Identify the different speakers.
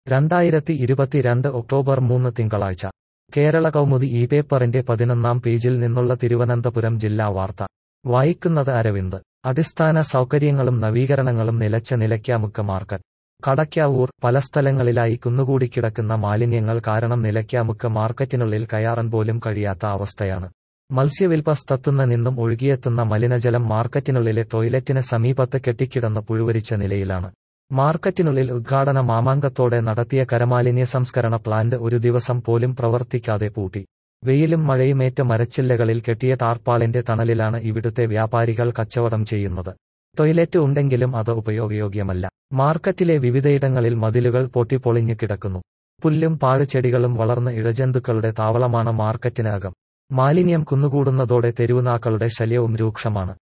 Speaker 1: രണ്ടായിരത്തി ഇരുപത്തിരണ്ട് ഒക്ടോബർ മൂന്ന് തിങ്കളാഴ്ച കേരള കൗമുദി ഈ പേപ്പറിന്റെ പതിനൊന്നാം പേജിൽ നിന്നുള്ള തിരുവനന്തപുരം ജില്ലാ വാർത്ത വായിക്കുന്നത് അരവിന്ദ് അടിസ്ഥാന സൗകര്യങ്ങളും നവീകരണങ്ങളും നിലച്ച നിലയ്ക്കാമുക്ക മാർക്കറ്റ് കടയ്ക്കാവൂർ പല സ്ഥലങ്ങളിലായി കുന്നുകൂടിക്കിടക്കുന്ന മാലിന്യങ്ങൾ കാരണം നിലയ്ക്കാമുക്ക മാർക്കറ്റിനുള്ളിൽ കയറാൻ പോലും കഴിയാത്ത അവസ്ഥയാണ് മത്സ്യവിൽപ്പസ്തത്തുന്ന നിന്നും ഒഴുകിയെത്തുന്ന മലിനജലം മാർക്കറ്റിനുള്ളിലെ ടോയ്ലറ്റിന് സമീപത്ത് കെട്ടിക്കിടന്ന് പുഴുവരിച്ച നിലയിലാണ് മാർക്കറ്റിനുള്ളിൽ ഉദ്ഘാടന മാമാങ്കത്തോടെ നടത്തിയ കരമാലിന്യ സംസ്കരണ പ്ലാന്റ് ഒരു ദിവസം പോലും പ്രവർത്തിക്കാതെ പൂട്ടി വെയിലും മഴയുമേറ്റ മരച്ചില്ലകളിൽ കെട്ടിയ ടാർപ്പാളിന്റെ തണലിലാണ് ഇവിടുത്തെ വ്യാപാരികൾ കച്ചവടം ചെയ്യുന്നത് ടോയ്ലറ്റ് ഉണ്ടെങ്കിലും അത് ഉപയോഗയോഗ്യമല്ല മാർക്കറ്റിലെ വിവിധയിടങ്ങളിൽ മതിലുകൾ പൊട്ടിപ്പൊളിഞ്ഞു കിടക്കുന്നു പുല്ലും പാഴ്ചെടികളും വളർന്ന് ഇഴജന്തുക്കളുടെ താവളമാണ് മാർക്കറ്റിനകം മാലിന്യം കുന്നുകൂടുന്നതോടെ തെരുവുനാക്കളുടെ ശല്യവും രൂക്ഷമാണ്